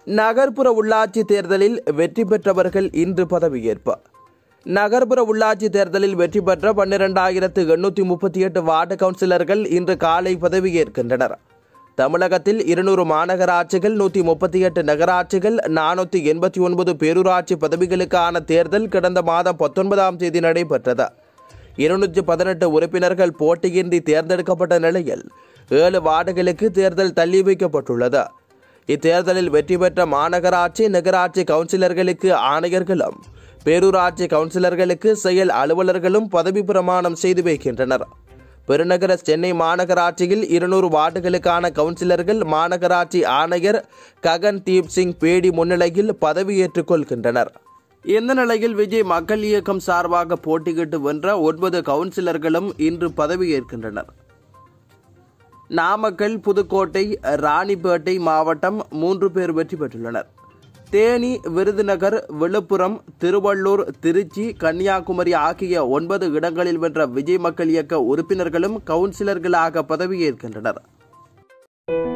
நகர்ப்புற உள்ளாட்சி தேர்தலில் வெற்றி பெற்றவர்கள் இன்று பதவியேற்பு நகர்ப்புற உள்ளாட்சி தேர்தலில் வெற்றி பெற்ற பன்னிரண்டாயிரத்து எண்ணூற்றி முப்பத்தி எட்டு வார்டு கவுன்சிலர்கள் இன்று காலை பதவியேற்கின்றனர் தமிழகத்தில் இருநூறு மாநகராட்சிகள் நூற்றி முப்பத்தி எட்டு நகராட்சிகள் நானூற்றி எண்பத்தி ஒன்பது பேரூராட்சி பதவிகளுக்கான தேர்தல் கடந்த மாதம் பத்தொன்பதாம் தேதி நடைபெற்றது இருநூற்றி பதினெட்டு உறுப்பினர்கள் போட்டியின்றி தேர்ந்தெடுக்கப்பட்ட நிலையில் ஏழு வார்டுகளுக்கு தேர்தல் தள்ளி வைக்கப்பட்டுள்ளது இத்தேர்தலில் வெற்றி பெற்ற மாநகராட்சி நகராட்சி கவுன்சிலர்களுக்கு ஆணையர்களும் பேரூராட்சி கவுன்சிலர்களுக்கு செயல் அலுவலர்களும் பதவி பிரமாணம் செய்து வைக்கின்றனர் பெருநகர சென்னை மாநகராட்சியில் இருநூறு வார்டுகளுக்கான கவுன்சிலர்கள் மாநகராட்சி ஆணையர் ககன் தீப் சிங் பேடி முன்னிலையில் பதவியேற்றுக் கொள்கின்றனர் இந்த நிலையில் விஜய் மக்கள் இயக்கம் சார்பாக போட்டியிட்டு வென்ற ஒன்பது கவுன்சிலர்களும் இன்று பதவியேற்கின்றனர் நாமக்கல் புதுக்கோட்டை ராணிப்பேட்டை மாவட்டம் மூன்று பேர் வெற்றி பெற்றுள்ளனர் தேனி விருதுநகர் விழுப்புரம் திருவள்ளூர் திருச்சி கன்னியாகுமரி ஆகிய ஒன்பது இடங்களில் வென்ற விஜய் மக்கள் இயக்க உறுப்பினர்களும் கவுன்சிலர்களாக பதவியேற்கின்றனர்